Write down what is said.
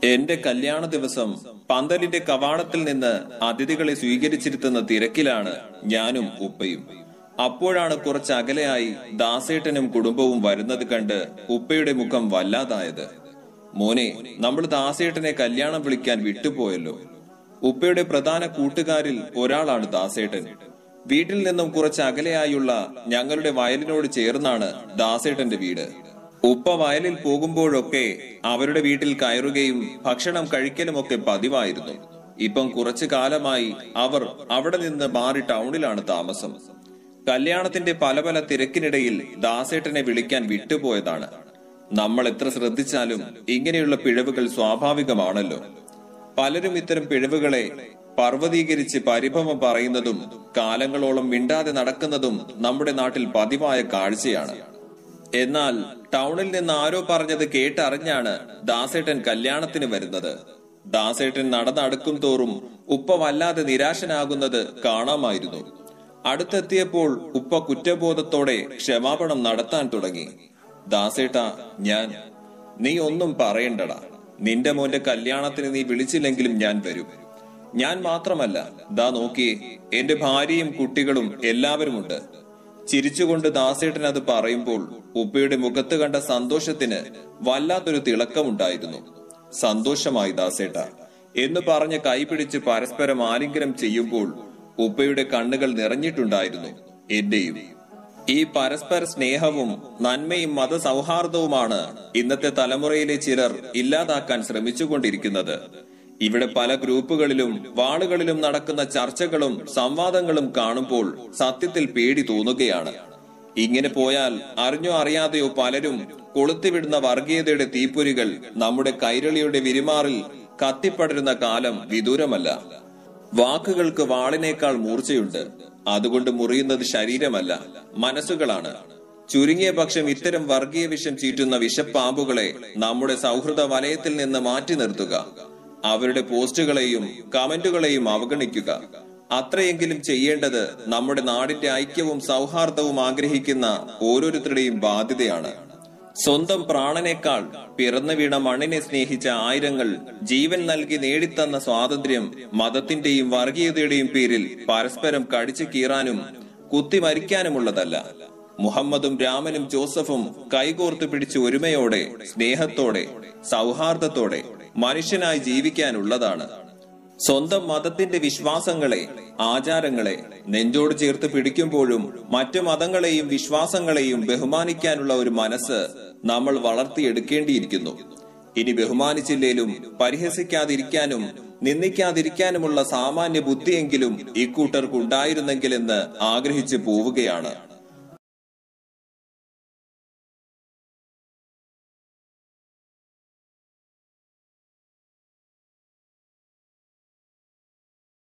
എന്റെ കല്യാണ ദിവസം പന്തലിന്റെ കവാടത്തിൽ നിന്ന് അതിഥികളെ സ്വീകരിച്ചിരുത്തുന്ന തിരക്കിലാണ് ഞാനും ഉപ്പയും അപ്പോഴാണ് കുറച്ച് അകലെയായി ദാസേട്ടനും കുടുംബവും വരുന്നത് കണ്ട് ഉപ്പയുടെ മുഖം വല്ലാതായത് മോനെ നമ്മൾ ദാസേട്ടനെ കല്യാണം വിളിക്കാൻ വിട്ടുപോയല്ലോ ഉപ്പയുടെ പ്രധാന കൂട്ടുകാരിൽ ഒരാളാണ് ദാസേട്ടൻ വീട്ടിൽ നിന്നും കുറച്ച് അകലെയായുള്ള ഞങ്ങളുടെ വയലിനോട് ചേർന്നാണ് ദാസേട്ടന്റെ വീട് ഉപ്പ വയലിൽ പോകുമ്പോഴൊക്കെ അവരുടെ വീട്ടിൽ കയറുകയും ഭക്ഷണം കഴിക്കലുമൊക്കെ പതിവായിരുന്നു ഇപ്പം കുറച്ചു കാലമായി അവർ അവിടെ നിന്ന് മാറി ടൗണിലാണ് താമസം കല്യാണത്തിന്റെ പല പല തിരക്കിനിടയിൽ ദാസേട്ടനെ വിളിക്കാൻ വിട്ടുപോയതാണ് നമ്മൾ എത്ര ശ്രദ്ധിച്ചാലും ഇങ്ങനെയുള്ള പിഴവുകൾ സ്വാഭാവികമാണല്ലോ പലരും ഇത്തരം പിഴവുകളെ പർവ്വതീകരിച്ച് പരിഭവം പറയുന്നതും കാലങ്ങളോളം മിണ്ടാതെ നടക്കുന്നതും നമ്മുടെ നാട്ടിൽ പതിവായ കാഴ്ചയാണ് എന്നാൽ ടൗണിൽ നിന്ന് ആരോ പറഞ്ഞത് കേട്ടറിഞ്ഞാണ് ദാസേട്ടൻ കല്യാണത്തിന് വരുന്നത് ദാസേട്ടൻ നടന്നടുക്കും തോറും ഉപ്പ വല്ലാതെ നിരാശനാകുന്നത് കാണാമായിരുന്നു അടുത്തെത്തിയപ്പോൾ ഉപ്പ കുറ്റബോധത്തോടെ ക്ഷമാപണം നടത്താൻ തുടങ്ങി ദാസേട്ട ഞാൻ നീ ഒന്നും പറയണ്ടടാ നിന്റെ മോന്റെ കല്യാണത്തിന് നീ വിളിച്ചില്ലെങ്കിലും ഞാൻ വരും ഞാൻ മാത്രമല്ല ദാ നോക്കിയേ എന്റെ ഭാര്യയും കുട്ടികളും എല്ലാവരുമുണ്ട് ചിരിച്ചുകൊണ്ട് ദാസേട്ടൻ അത് പറയുമ്പോൾ ഉപ്പയുടെ മുഖത്ത് കണ്ട സന്തോഷത്തിന് വല്ലാത്തൊരു തിളക്കമുണ്ടായിരുന്നു സന്തോഷമായി ദാസേട്ട എന്ന് പറഞ്ഞ് കൈപിടിച്ച് പരസ്പരം ആലിംഗനം ചെയ്യുമ്പോൾ ഉപ്പയുടെ കണ്ണുകൾ നിറഞ്ഞിട്ടുണ്ടായിരുന്നു എന്റെയും ഈ പരസ്പര സ്നേഹവും നന്മയും മതസൗഹാർദ്ദവുമാണ് ഇന്നത്തെ തലമുറയിലെ ചിലർ ഇല്ലാതാക്കാൻ ശ്രമിച്ചുകൊണ്ടിരിക്കുന്നത് ഇവിടെ പല ഗ്രൂപ്പുകളിലും വാളുകളിലും നടക്കുന്ന ചർച്ചകളും സംവാദങ്ങളും കാണുമ്പോൾ സത്യത്തിൽ പേടി തോന്നുകയാണ് ഇങ്ങനെ പോയാൽ അറിഞ്ഞോ അറിയാതെയോ പലരും കൊളുത്തിവിടുന്ന വർഗീയതയുടെ തീപ്പൊരികൾ നമ്മുടെ കൈരളിയുടെ വിരിമാറിൽ കത്തിപ്പടരുന്ന കാലം വിദൂരമല്ല വാക്കുകൾക്ക് വാളിനേക്കാൾ മൂർച്ചയുണ്ട് അതുകൊണ്ട് മുറിയുന്നത് ശരീരമല്ല മനസ്സുകളാണ് ചുരുങ്ങിയ പക്ഷം ഇത്തരം വർഗീയ വിഷം ചീറ്റുന്ന വിഷപ്പാമ്പുകളെ നമ്മുടെ സൗഹൃദ വലയത്തിൽ നിന്ന് മാറ്റി നിർത്തുക അവരുടെ പോസ്റ്റുകളെയും കമന്റുകളെയും അവഗണിക്കുക അത്രയെങ്കിലും ചെയ്യേണ്ടത് നമ്മുടെ നാടിന്റെ ഐക്യവും സൗഹാർദ്ദവും ആഗ്രഹിക്കുന്ന ഓരോരുത്തരുടെയും ബാധ്യതയാണ് സ്വന്തം പ്രാണനേക്കാൾ പിറന്നു വീണ മണ്ണിനെ സ്നേഹിച്ച ആയിരങ്ങൾ ജീവൻ നൽകി നേടിത്തന്ന സ്വാതന്ത്ര്യം മതത്തിന്റെയും വർഗീയതയുടെയും പേരിൽ പരസ്പരം കടിച്ചു കീറാനും കുത്തി മരിക്കാനുമുള്ളതല്ല മുഹമ്മദും രാമനും ജോസഫും കൈകോർത്ത് പിടിച്ച് ഒരുമയോടെ സ്നേഹത്തോടെ സൗഹാർദ്ദത്തോടെ മനുഷ്യനായി ജീവിക്കാനുള്ളതാണ് സ്വന്തം മതത്തിന്റെ വിശ്വാസങ്ങളെ ആചാരങ്ങളെ നെഞ്ചോട് ചേർത്ത് പിടിക്കുമ്പോഴും മറ്റു മതങ്ങളെയും വിശ്വാസങ്ങളെയും ബഹുമാനിക്കാനുള്ള ഒരു മനസ്സ് നമ്മൾ വളർത്തിയെടുക്കേണ്ടിയിരിക്കുന്നു ഇനി ബഹുമാനിച്ചില്ലേലും പരിഹസിക്കാതിരിക്കാനും നിന്ദിക്കാതിരിക്കാനുമുള്ള സാമാന്യ ബുദ്ധിയെങ്കിലും ഇക്കൂട്ടർക്കുണ്ടായിരുന്നെങ്കിലെന്ന് ആഗ്രഹിച്ചു പോവുകയാണ്